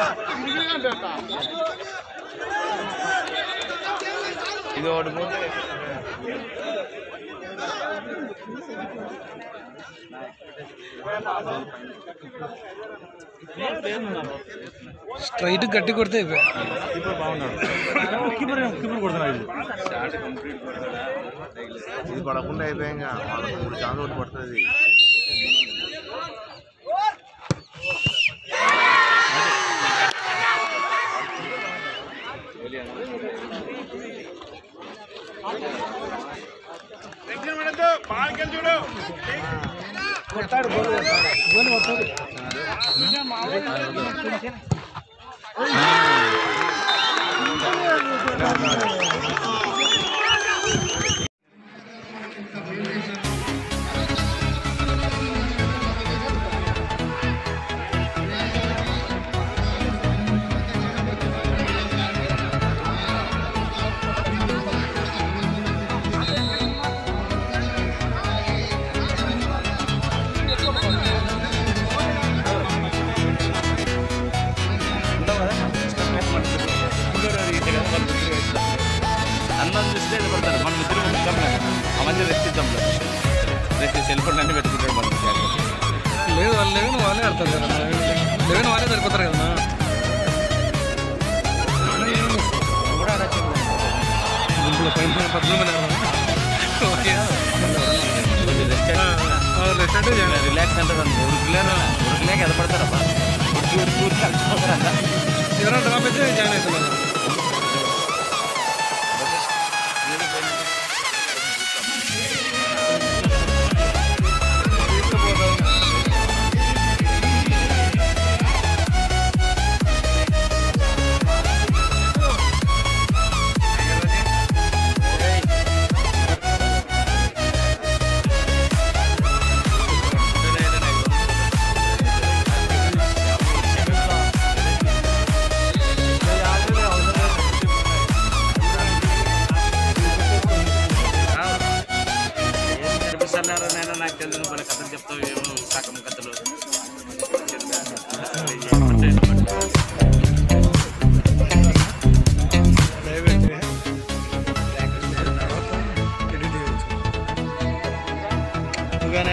ఇది ఒకటి పోతే స్ట్రైట్ గట్టి కొడితే అయిపోయి కీపర్ బాగున్నాడు కీపర్ కీపర్ కొడుతున్నాడు షార్ట్ కంప్లీట్ కొడతాడా ఇది పడకుండా అయిపోయాక వాళ్ళకి మూడు ఛాన్స్ ఒకటి పడుతుంది అన్నం చూస్తే ఇది పడతారు మనం ఇద్దరు ఉంటాం ఆ మధ్య రెస్ట్ ఇద్దాం రెస్ట్ సెల్ ఫోన్ అన్ని పెట్టుకుంటాడు మనం లేదు వాళ్ళు లెవెన్ వాళ్ళే ఆడతారు కదా లెవెన్ వాళ్ళే సరిపోతారు కదా గుంపులో పైన పైన పద్దులు మీద ఓకే రెస్ట్ అంటే చేయాలి. రిలాక్స్ అంటారు ఉరుకులేరు ఉరుకులేక ఎద పడతారబ్బా ఉరికి ఉరికి ఉరికి కలిసిపోతారంట ఎవరైనా డ్రాప్ అయితే జాయిన్ అవుతున్నారు చెప్పిస్తున్నారు నేను నాకు తెలియదు మన కథలు చెప్తావు ఏమో సగం కథలు నువ్వుగానే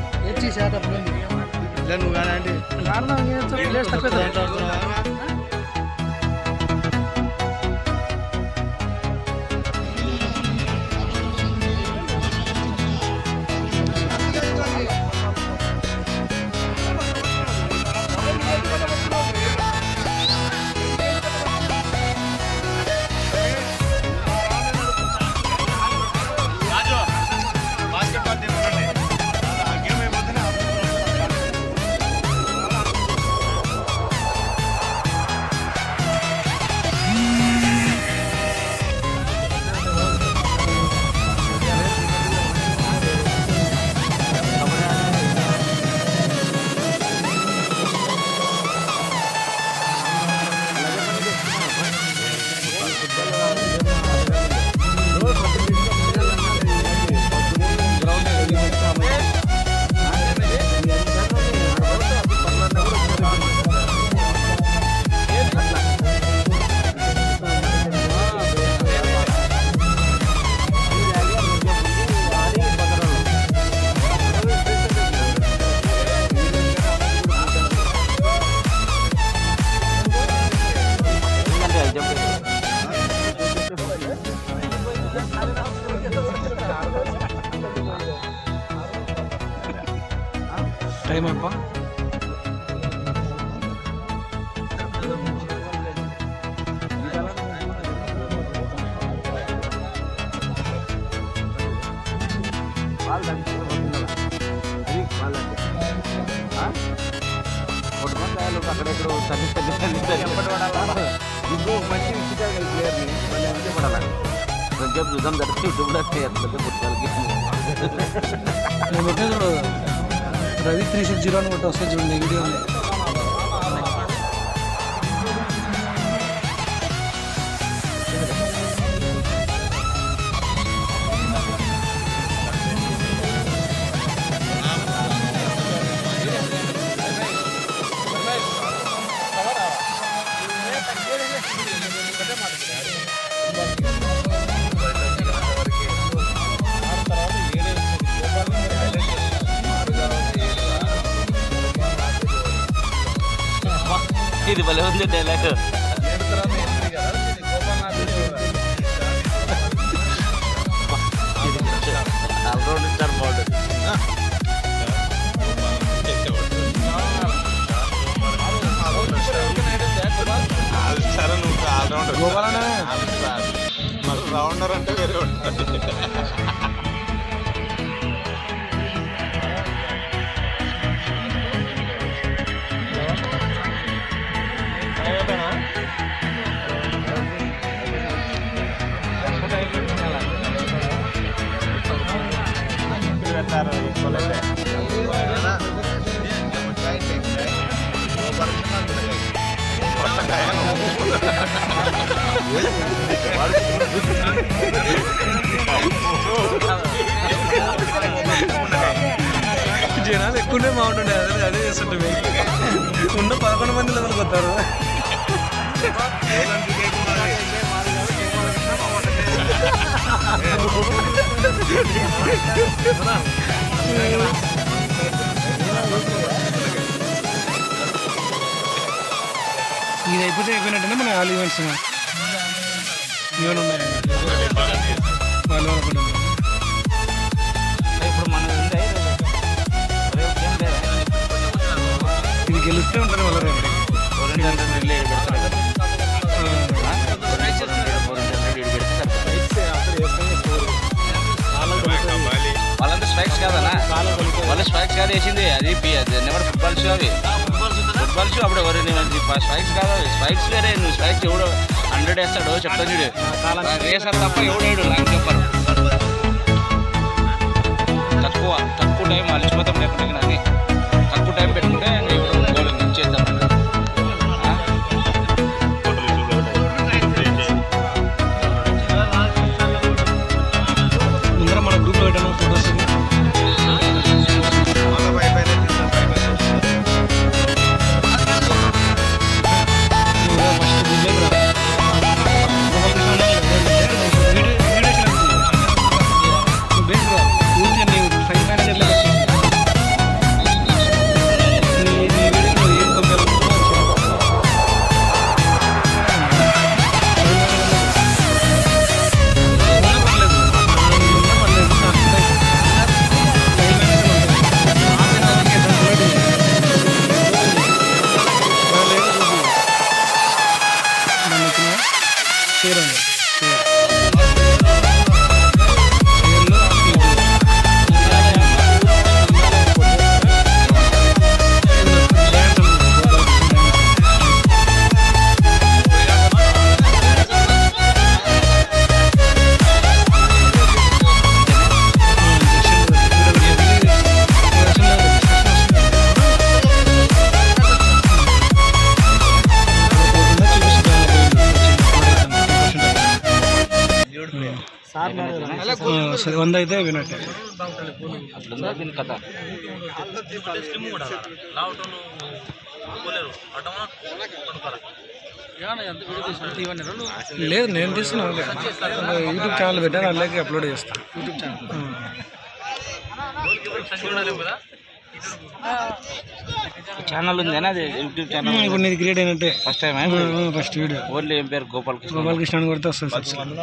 ఇలా నువ్వుగానే అంటే దాంట్లో ఆడుతున్నావా? టైం అప్ప అక్కడెక్కడ తల్లి తల్లి తల్లి తల్లి ఇంకో మంచి విషయాలు ప్లేయర్ని మళ్ళీ అంతే పడాలి కొంచెం చూద్దాం జరిపి యూట్యూబ్లో ఎట్లా పుట్టాలకి నేను పెట్టే చూడు రవి త్రీ సిక్స్ జీరో అని ఒకటి వస్తుంది చూడు నెగిటివ్ అని ఇది భలే ఉంది డైలాగ్ ఆల్రౌండ్ ఇచ్చారు బాగుంటుంది రౌండర్ అంటే వేరే ఉంటుంది జనాలు ఎక్కువనే బాగుంటుండే అదే అదే చేస్తుంటే ఉన్న పదకొండు మందిలో మనకు వస్తారు ఇది అయిపోతే అయిపోయినట్టేనా మన ఆల్ ఈవెంట్స్ ఏమైనా ఉన్నాయండి వాళ్ళు అనుకుంటున్నాను ఇప్పుడు మనం ఉందే రేపు ఏం లేదా ఇది గెలిస్తే ఉంటుంది మళ్ళీ రేపు ఓరెంజ్ అంటే రిలే పెడతారు కదా వాళ్ళంతా స్ట్రైక్స్ కాదనా వాళ్ళ స్ట్రైక్స్ కాదు వేసింది అది పి- అది నెవర్ ఫుట్బాల్ షో అవి ఫుట్బాల్ షో అప్పుడు ఎవరు స్ట్రైక్స్ కాదు అవి స్ట్రైక్స్ వేరే నువ్వు స్ట్రైక్స్ ఎవడు హండ్రెడ్ వేస్తాడు చెప్తాను చూడు వేసారు తప్ప ఎవడు వేయడు లాంగ్ చెప్పారు తక్కువ తక్కువ టైం అలసిపోతాం లేకుండా కానీ తక్కువ టైం పెట్టుకుంటే ఇప్పుడు గోల్ ఇచ్చేద్దాం ఆ? ముందర మన గ్రూప్లో పెట్టాను ఫొటోస్ ఫస్ట్ దీంట్లోకి రా బేస్ రా ఊరికే నీవు ఫైవ్ మేనేజర్లో నీ నీ వీడియోలో ఏం పంపాలనుకుంటున్నావు ఉన్నా పర్లేదు ఉన్నా పర్లేదు నాకు ఫైవ్ మేనేజర్ ఉంటుంది అందుకే దాంట్లో షేర్ అండి షేర్ షేర్లో సరే వంద అయితే వినట్టే అట్లుందా దీని కథ లేదు నేను తీస్తున్నాను యూట్యూబ్ ఛానల్ పెట్టాను అందులోకి అప్లోడ్ చేస్తాను యూట్యూబ్ ఛానల్ ఛానల్ ఉందేనా అది యూట్యూబ్ ఛానల్ ఇప్పుడు నీది క్రియేట్ అయినట్టే first time first video only ఏం పేరు గోపాల్ కృష్ణ గోపాలకృష్ణ అని కొడితే వస్తుంది search లో.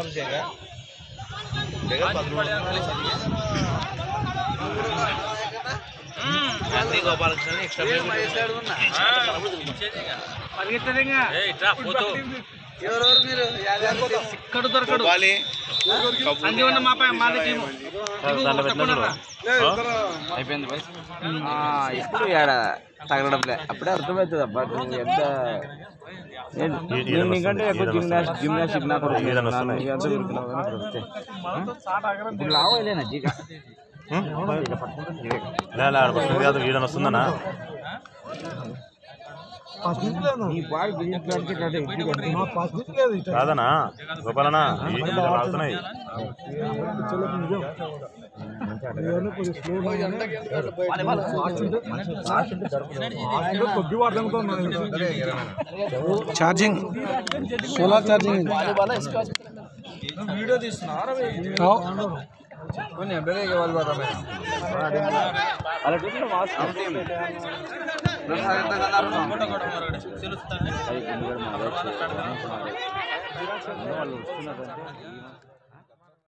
దాంట్లో పెట్టినప్పుడు అయిపోయింది బాయ్ ఆ, ఇప్పుడు ఏడ తగలడంలే అప్పుడే అర్థమవుతుంది అబ్బా నువ్వు ఎంత నేను నేను నీకంటే ఎక్కువ జిమ్నాస్ట్ జిమ్నాస్టిక్ నాకు ఇప్పుడు లావలేనా జీగా కాదు ఈడని వస్తుందనా నీ బాడీ గిన్నెట్లాంటి కాదనా గోపాలనా ఆడుతున్నాయి ఛార్జింగ్ సోలార్ ఛార్జింగ్ వీడియో అలా ఫోటో కూడా మరొకటి తెలుస్తుంది వాళ్ళు వస్తున్నారంటే